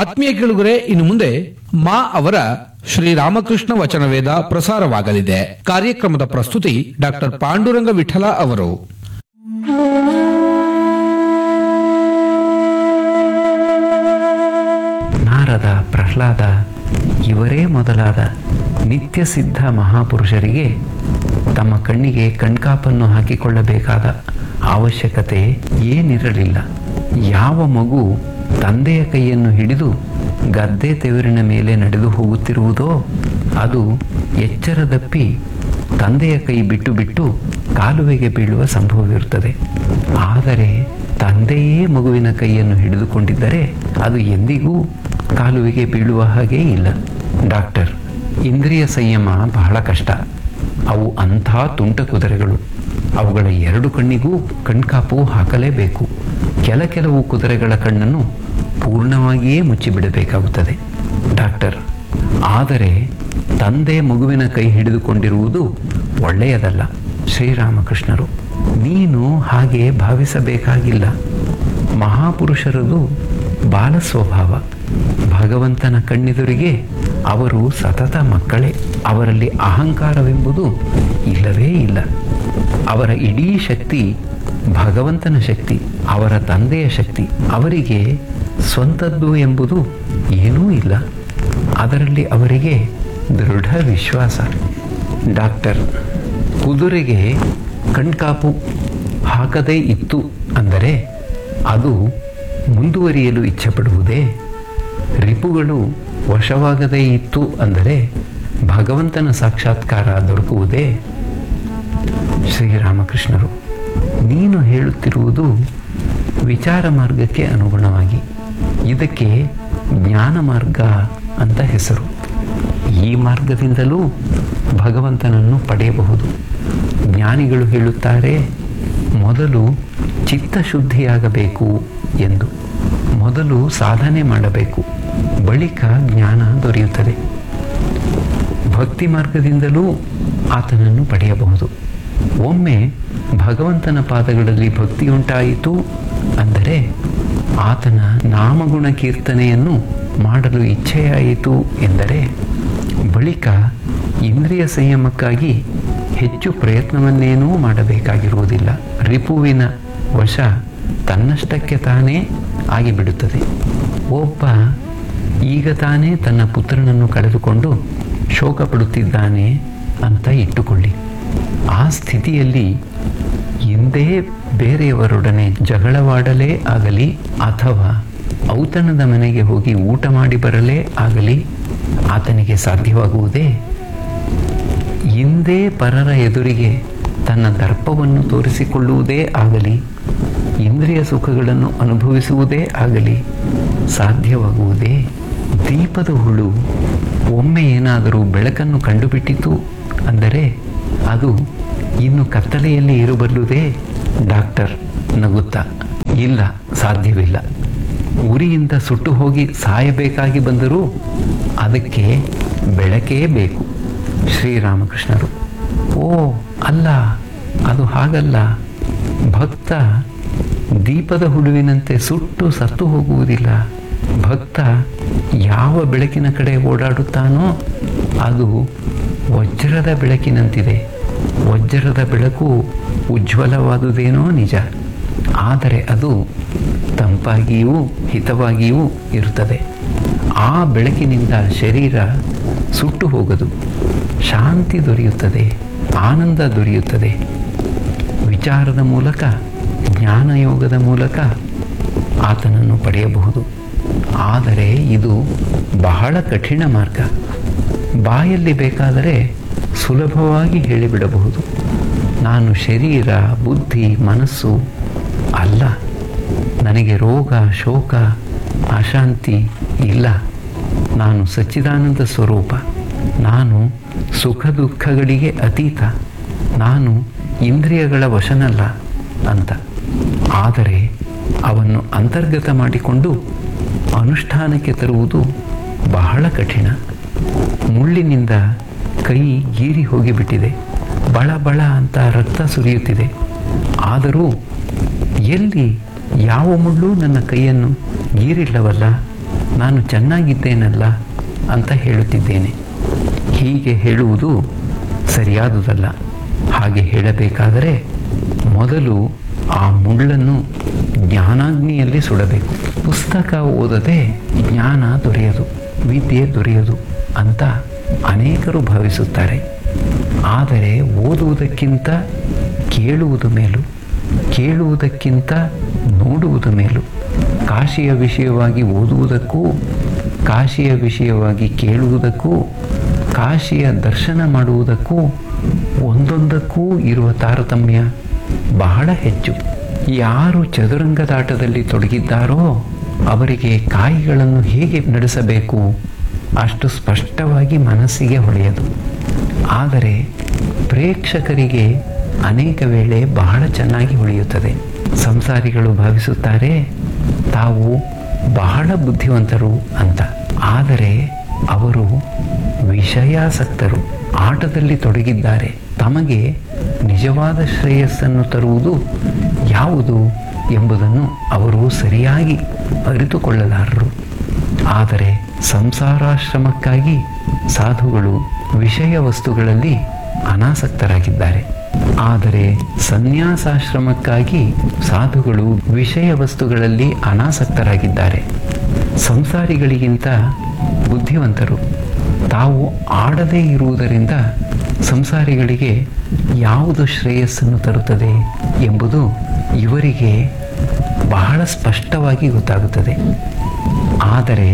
ಆತ್ಮೀಯ ಕೇಳುಗರೆ ಇನ್ನು ಮುಂದೆ ಮಾ ಅವರ ಶ್ರೀರಾಮಕೃಷ್ಣ ವಚನವೇದ ಪ್ರಸಾರವಾಗಲಿದೆ ಕಾರ್ಯಕ್ರಮದ ಪ್ರಸ್ತುತಿ ಡಾಕ್ಟರ್ ಪಾಂಡುರಂಗ ವಿಠಲ ಅವರು ನಾರದ ಪ್ರಹ್ಲಾದ ಇವರೇ ಮೊದಲಾದ ನಿತ್ಯ ಸಿದ್ಧ ಮಹಾಪುರುಷರಿಗೆ ತಮ್ಮ ಕಣ್ಣಿಗೆ ಕಣ್ಕಾಪನ್ನು ಹಾಕಿಕೊಳ್ಳಬೇಕಾದ ಅವಶ್ಯಕತೆ ಏನಿರಲಿಲ್ಲ ಯಾವ ಮಗು ತಂದೆಯ ಕೈಯನ್ನು ಹಿಡಿದು ಗದ್ದೆ ತೆವರಿನ ಮೇಲೆ ನಡೆದು ಹೋಗುತ್ತಿರುವುದೋ ಅದು ಎಚ್ಚರದಪ್ಪಿ ತಂದೆಯ ಕೈ ಬಿಟ್ಟು ಬಿಟ್ಟು ಕಾಲುವೆಗೆ ಬೀಳುವ ಸಂಭವವಿರುತ್ತದೆ ಆದರೆ ತಂದೆಯೇ ಮಗುವಿನ ಕೈಯನ್ನು ಹಿಡಿದುಕೊಂಡಿದ್ದರೆ ಅದು ಎಂದಿಗೂ ಕಾಲುವೆಗೆ ಬೀಳುವ ಹಾಗೇ ಇಲ್ಲ ಡಾಕ್ಟರ್ ಇಂದ್ರಿಯ ಸಂಯಮ ಬಹಳ ಕಷ್ಟ ಅವು ಅಂಥ ತುಂಟ ಕುದುರೆಗಳು ಅವುಗಳ ಎರಡು ಕಣ್ಣಿಗೂ ಕಣ್ಕಾಪು ಹಾಕಲೇಬೇಕು ಕೆಲ ಕೆಲವು ಕುದುರೆಗಳ ಕಣ್ಣನ್ನು ಪೂರ್ಣವಾಗಿಯೇ ಮುಚ್ಚಿಬಿಡಬೇಕಾಗುತ್ತದೆ ಡಾಕ್ಟರ್ ಆದರೆ ತಂದೆ ಮಗುವಿನ ಕೈ ಹಿಡಿದುಕೊಂಡಿರುವುದು ಒಳ್ಳೆಯದಲ್ಲ ಶ್ರೀರಾಮಕೃಷ್ಣರು ನೀನು ಹಾಗೆ ಭಾವಿಸಬೇಕಾಗಿಲ್ಲ ಮಹಾಪುರುಷರದು ಬಾಲ ಸ್ವಭಾವ ಭಗವಂತನ ಕಣ್ಣೆದುರಿಗೆ ಅವರು ಸತತ ಮಕ್ಕಳೇ ಅವರಲ್ಲಿ ಅಹಂಕಾರವೆಂಬುದು ಇಲ್ಲವೇ ಇಲ್ಲ ಅವರ ಇಡೀ ಶಕ್ತಿ ಭಗವಂತನ ಶಕ್ತಿ ಅವರ ತಂದೆಯ ಶಕ್ತಿ ಅವರಿಗೆ ಸ್ವಂತದ್ದು ಎಂಬುದು ಏನೂ ಇಲ್ಲ ಅದರಲ್ಲಿ ಅವರಿಗೆ ದೃಢ ವಿಶ್ವಾಸ ಡಾಕ್ಟರ್ ಕುದುರೆಗೆ ಕಣ್ಕಾಪು ಹಾಕದೇ ಇತ್ತು ಅಂದರೆ ಅದು ಮುಂದುವರಿಯಲು ಇಚ್ಛೆಪಡುವುದೇ ರಿಪುಗಳು ವಶವಾಗದೇ ಇತ್ತು ಅಂದರೆ ಭಗವಂತನ ಸಾಕ್ಷಾತ್ಕಾರ ದೊರಕುವುದೇ ಶ್ರೀರಾಮಕೃಷ್ಣರು ನೀನು ಹೇಳುತ್ತಿರುವುದು ವಿಚಾರ ಮಾರ್ಗಕ್ಕೆ ಅನುಗುಣವಾಗಿ ಇದಕ್ಕೆ ಜ್ಞಾನ ಮಾರ್ಗ ಅಂತ ಹೆಸರು ಈ ಮಾರ್ಗದಿಂದಲೂ ಭಗವಂತನನ್ನು ಪಡೆಯಬಹುದು ಜ್ಞಾನಿಗಳು ಹೇಳುತ್ತಾರೆ ಮೊದಲು ಚಿತ್ತಶುದ್ಧಿಯಾಗಬೇಕು ಎಂದು ಮೊದಲು ಸಾಧನೆ ಮಾಡಬೇಕು ಬಳಿಕ ಜ್ಞಾನ ದೊರೆಯುತ್ತದೆ ಭಕ್ತಿ ಮಾರ್ಗದಿಂದಲೂ ಆತನನ್ನು ಪಡೆಯಬಹುದು ಒಮ್ಮೆ ಭಗವಂತನ ಪಾದಗಳಲ್ಲಿ ಭಕ್ತಿಯುಂಟಾಯಿತು ಅಂದರೆ ಆತನ ನಾಮಗುಣ ಕೀರ್ತನೆಯನ್ನು ಮಾಡಲು ಇಚ್ಛೆಯಾಯಿತು ಎಂದರೆ ಬಳಿಕ ಇಂದ್ರಿಯ ಸಂಯಮಕ್ಕಾಗಿ ಹೆಚ್ಚು ಪ್ರಯತ್ನವನ್ನೇನೂ ಮಾಡಬೇಕಾಗಿರುವುದಿಲ್ಲ ರಿಪುವಿನ ವಶ ತನ್ನಷ್ಟಕ್ಕೆ ತಾನೇ ಆಗಿಬಿಡುತ್ತದೆ ಒಬ್ಬ ಈಗ ತಾನೇ ತನ್ನ ಪುತ್ರನನ್ನು ಕಳೆದುಕೊಂಡು ಶೋಕ ಪಡುತ್ತಿದ್ದಾನೆ ಅಂತ ಇಟ್ಟುಕೊಳ್ಳಿ ಆ ಸ್ಥಿತಿಯಲ್ಲಿ ಹಿಂದೇ ಬೇರೆಯವರೊಡನೆ ಜಗಳವಾಡಲೇ ಆಗಲಿ ಅಥವಾ ಔತಣದ ಮನೆಗೆ ಹೋಗಿ ಊಟ ಮಾಡಿ ಬರಲೇ ಆಗಲಿ ಆತನಿಗೆ ಸಾಧ್ಯವಾಗುವುದೇ ಹಿಂದೇ ಪರರ ಎದುರಿಗೆ ತನ್ನ ದರ್ಪವನ್ನು ತೋರಿಸಿಕೊಳ್ಳುವುದೇ ಆಗಲಿ ಇಂದ್ರಿಯ ಸುಖಗಳನ್ನು ಅನುಭವಿಸುವುದೇ ಆಗಲಿ ಸಾಧ್ಯವಾಗುವುದೇ ದೀಪದ ಹುಳು ಒಮ್ಮೆ ಏನಾದರೂ ಬೆಳಕನ್ನು ಕಂಡುಬಿಟ್ಟಿತು ಅಂದರೆ ಅದು ಇನ್ನು ಕತ್ತಲೆಯಲ್ಲಿ ಇರಬಲ್ಲುದೇ ಡಾಕ್ಟರ್ ನಗುತ್ತಾ ಇಲ್ಲ ಸಾಧ್ಯವಿಲ್ಲ ಉರಿಯಿಂದ ಸುಟ್ಟು ಹೋಗಿ ಸಾಯಬೇಕಾಗಿ ಬಂದರೂ ಅದಕ್ಕೆ ಬೆಳಕೇ ಬೇಕು ಶ್ರೀರಾಮಕೃಷ್ಣರು ಓ ಅಲ್ಲ ಅದು ಹಾಗಲ್ಲ ಭಕ್ತ ದೀಪದ ಹುಡುವಿನಂತೆ ಸುಟ್ಟು ಸತ್ತು ಹೋಗುವುದಿಲ್ಲ ಭಕ್ತ ಯಾವ ಬೆಳಕಿನ ಕಡೆ ಓಡಾಡುತ್ತಾನೋ ಅದು ವಜ್ರದ ಬೆಳಕಿನಂತಿದೆ ವಜ್ರದ ಬೆಳಕು ಉಜ್ವಲವಾದುದೇನೋ ನಿಜ ಆದರೆ ಅದು ತಂಪಾಗಿಯೂ ಹಿತವಾಗಿಯೂ ಇರುತ್ತದೆ ಆ ಬೆಳಕಿನಿಂದ ಶರೀರ ಸುಟ್ಟು ಹೋಗದು ಶಾಂತಿ ದೊರೆಯುತ್ತದೆ ಆನಂದ ದೊರೆಯುತ್ತದೆ ವಿಚಾರದ ಮೂಲಕ ಜ್ಞಾನಯೋಗದ ಮೂಲಕ ಆತನನ್ನು ಪಡೆಯಬಹುದು ಆದರೆ ಇದು ಬಹಳ ಕಠಿಣ ಮಾರ್ಗ ಬಾಯಲ್ಲಿ ಬೇಕಾದರೆ ಸುಲಭವಾಗಿ ಹೇಳಿಬಿಡಬಹುದು ನಾನು ಶರೀರ ಬುದ್ಧಿ ಮನಸ್ಸು ಅಲ್ಲ ನನಗೆ ರೋಗ ಶೋಕ ಅಶಾಂತಿ ಇಲ್ಲ ನಾನು ಸಚ್ಚಿದಾನಂದ ಸ್ವರೂಪ ನಾನು ಸುಖ ದುಃಖಗಳಿಗೆ ಅತೀತ ನಾನು ಇಂದ್ರಿಯಗಳ ವಶನಲ್ಲ ಅಂತ ಆದರೆ ಅವನ್ನು ಅಂತರ್ಗತ ಮಾಡಿಕೊಂಡು ಅನುಷ್ಠಾನಕ್ಕೆ ತರುವುದು ಬಹಳ ಕಠಿಣ ಮುಳ್ಳಿನಿಂದ ಕೈ ಗೀರಿ ಹೋಗಿಬಿಟ್ಟಿದೆ ಬಳ ಬಳ ಅಂತ ರಕ್ತ ಸುರಿಯುತ್ತಿದೆ ಆದರೂ ಎಲ್ಲಿ ಯಾವ ಮುಳ್ಳು ನನ್ನ ಕೈಯನ್ನು ಗೀರಿಲ್ಲವಲ್ಲ ನಾನು ಚೆನ್ನಾಗಿದ್ದೇನಲ್ಲ ಅಂತ ಹೇಳುತ್ತಿದ್ದೇನೆ ಹೀಗೆ ಹೇಳುವುದು ಸರಿಯಾದುದಲ್ಲ ಹಾಗೆ ಹೇಳಬೇಕಾದರೆ ಮೊದಲು ಆ ಮುಳ್ಳನ್ನು ಜ್ಞಾನಾಗ್ನಿಯಲ್ಲಿ ಸುಡಬೇಕು ಪುಸ್ತಕ ಓದದೆ ಜ್ಞಾನ ದೊರೆಯದು ವಿದ್ಯೆ ದೊರೆಯದು ಅಂತ ಅನೇಕರು ಭಾವಿಸುತ್ತಾರೆ ಆದರೆ ಓದುವುದಕ್ಕಿಂತ ಕೇಳುವುದು ಮೇಲು ಕೇಳುವುದಕ್ಕಿಂತ ನೋಡುವುದು ಮೇಲು ಕಾಶಿಯ ವಿಷಯವಾಗಿ ಓದುವುದಕ್ಕೂ ಕಾಶಿಯ ವಿಷಯವಾಗಿ ಕೇಳುವುದಕ್ಕೂ ಕಾಶಿಯ ದರ್ಶನ ಮಾಡುವುದಕ್ಕೂ ಒಂದೊಂದಕ್ಕೂ ಇರುವ ತಾರತಮ್ಯ ಬಹಳ ಹೆಚ್ಚು ಯಾರು ಚದುರಂಗದಾಟದಲ್ಲಿ ತೊಡಗಿದ್ದಾರೋ ಅವರಿಗೆ ಕಾಯಿಗಳನ್ನು ಹೇಗೆ ನಡೆಸಬೇಕು ಅಷ್ಟು ಸ್ಪಷ್ಟವಾಗಿ ಮನಸ್ಸಿಗೆ ಹೊಳೆಯದು ಆದರೆ ಪ್ರೇಕ್ಷಕರಿಗೆ ಅನೇಕ ವೇಳೆ ಬಹಳ ಚೆನ್ನಾಗಿ ಉಳಿಯುತ್ತದೆ ಸಂಸಾರಿಗಳು ಭಾವಿಸುತ್ತಾರೆ ತಾವು ಬಹಳ ಬುದ್ಧಿವಂತರು ಅಂತ ಆದರೆ ಅವರು ವಿಷಯಾಸಕ್ತರು ಆಟದಲ್ಲಿ ತೊಡಗಿದ್ದಾರೆ ತಮಗೆ ನಿಜವಾದ ಶ್ರೇಯಸ್ಸನ್ನು ತರುವುದು ಯಾವುದು ಎಂಬುದನ್ನು ಅವರು ಸರಿಯಾಗಿ ಅರಿತುಕೊಳ್ಳಲಾರರು ಆದರೆ ಸಂಸಾರಾಶ್ರಮಕ್ಕಾಗಿ ಸಾಧುಗಳು ವಿಷಯ ವಸ್ತುಗಳಲ್ಲಿ ಅನಾಸಕ್ತರಾಗಿದ್ದಾರೆ ಆದರೆ ಸನ್ಯಾಸಾಶ್ರಮಕ್ಕಾಗಿ ಸಾಧುಗಳು ವಿಷಯ ವಸ್ತುಗಳಲ್ಲಿ ಅನಾಸಕ್ತರಾಗಿದ್ದಾರೆ ಸಂಸಾರಿಗಳಿಗಿಂತ ಬುದ್ಧಿವಂತರು ತಾವು ಆಡದೇ ಇರುವುದರಿಂದ ಸಂಸಾರಿಗಳಿಗೆ ಯಾವುದು ಶ್ರೇಯಸ್ಸನ್ನು ತರುತ್ತದೆ ಎಂಬುದು ಇವರಿಗೆ ಬಹಳ ಸ್ಪಷ್ಟವಾಗಿ ಗೊತ್ತಾಗುತ್ತದೆ ಆದರೆ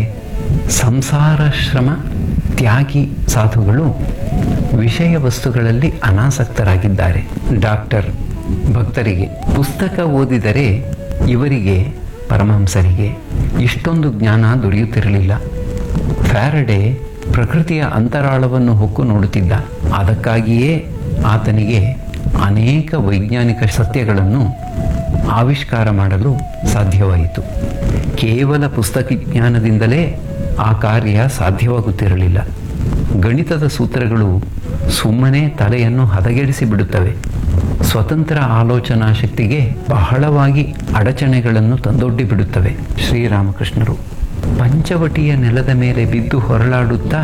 ಸಂಸಾರಾಶ್ರಮ ತ್ಯಾಗಿ ಸಾಧುಗಳು ವಿಷಯ ವಸ್ತುಗಳಲ್ಲಿ ಅನಾಸಕ್ತರಾಗಿದ್ದಾರೆ ಡಾಕ್ಟರ್ ಭಕ್ತರಿಗೆ ಪುಸ್ತಕ ಓದಿದರೆ ಇವರಿಗೆ ಪರಮಹಂಸರಿಗೆ ಇಷ್ಟೊಂದು ಜ್ಞಾನ ದೊರೆಯುತ್ತಿರಲಿಲ್ಲ ಫ್ಯಾರಡೆ ಪ್ರಕೃತಿಯ ಅಂತರಾಳವನ್ನು ಹೊಕ್ಕು ನೋಡುತ್ತಿದ್ದ ಅದಕ್ಕಾಗಿಯೇ ಆತನಿಗೆ ಅನೇಕ ವೈಜ್ಞಾನಿಕ ಸತ್ಯಗಳನ್ನು ಆವಿಷ್ಕಾರ ಮಾಡಲು ಸಾಧ್ಯವಾಯಿತು ಕೇವಲ ಪುಸ್ತಕ ಜ್ಞಾನದಿಂದಲೇ ಆ ಕಾರ್ಯ ಸಾಧ್ಯವಾಗುತ್ತಿರಲಿಲ್ಲ ಗಣಿತದ ಸೂತ್ರಗಳು ಸುಮ್ಮನೆ ತಲೆಯನ್ನು ಹದಗೆಡಿಸಿ ಬಿಡುತ್ತವೆ ಸ್ವತಂತ್ರ ಆಲೋಚನಾ ಶಕ್ತಿಗೆ ಬಹಳವಾಗಿ ಅಡಚಣೆಗಳನ್ನು ತಂದೊಡ್ಡಿ ಬಿಡುತ್ತವೆ ಶ್ರೀರಾಮಕೃಷ್ಣರು ಪಂಚವಟಿಯ ನೆಲದ ಮೇಲೆ ಬಿದ್ದು ಹೊರಳಾಡುತ್ತಾ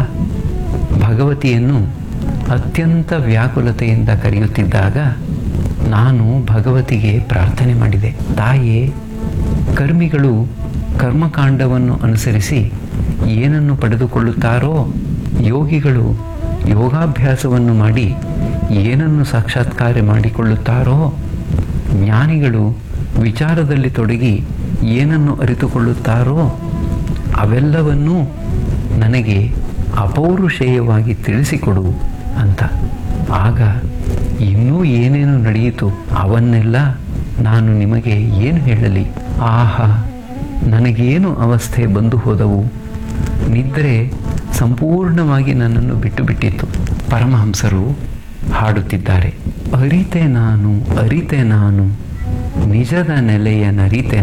ಭಗವತಿಯನ್ನು ಅತ್ಯಂತ ವ್ಯಾಕುಲತೆಯಿಂದ ಕರೆಯುತ್ತಿದ್ದಾಗ ನಾನು ಭಗವತಿಗೆ ಪ್ರಾರ್ಥನೆ ಮಾಡಿದೆ ತಾಯೇ ಕರ್ಮಿಗಳು ಕರ್ಮಕಾಂಡವನ್ನು ಅನುಸರಿಸಿ ಏನನ್ನು ಪಡೆದುಕೊಳ್ಳುತ್ತಾರೋ ಯೋಗಿಗಳು ಯೋಗಾಭ್ಯಾಸವನ್ನು ಮಾಡಿ ಏನನ್ನು ಸಾಕ್ಷಾತ್ಕಾರ ಮಾಡಿಕೊಳ್ಳುತ್ತಾರೋ ಜ್ಞಾನಿಗಳು ವಿಚಾರದಲ್ಲಿ ತೊಡಗಿ ಏನನ್ನು ಅರಿತುಕೊಳ್ಳುತ್ತಾರೋ ಅವೆಲ್ಲವನ್ನೂ ನನಗೆ ಅಪೌರುಷೇಯವಾಗಿ ತಿಳಿಸಿಕೊಡು ಅಂತ ಆಗ ಇನ್ನೂ ಏನೇನು ನಡೆಯಿತು ಅವನ್ನೆಲ್ಲ ನಾನು ನಿಮಗೆ ಏನು ಹೇಳಲಿ ಆಹಾ ನನಗೇನು ಅವಸ್ಥೆ ಬಂದು ಹೋದವು ನಿದ್ರೆ ಸಂಪೂರ್ಣವಾಗಿ ನನ್ನನ್ನು ಬಿಟ್ಟು ಬಿಟ್ಟಿತ್ತು ಪರಮಹಂಸರು ಹಾಡುತ್ತಿದ್ದಾರೆ ಅರಿತೆ ನಾನು ಅರಿತೆ ನಾನು ನಿಜದ ನೆಲೆಯ ನರಿತೆ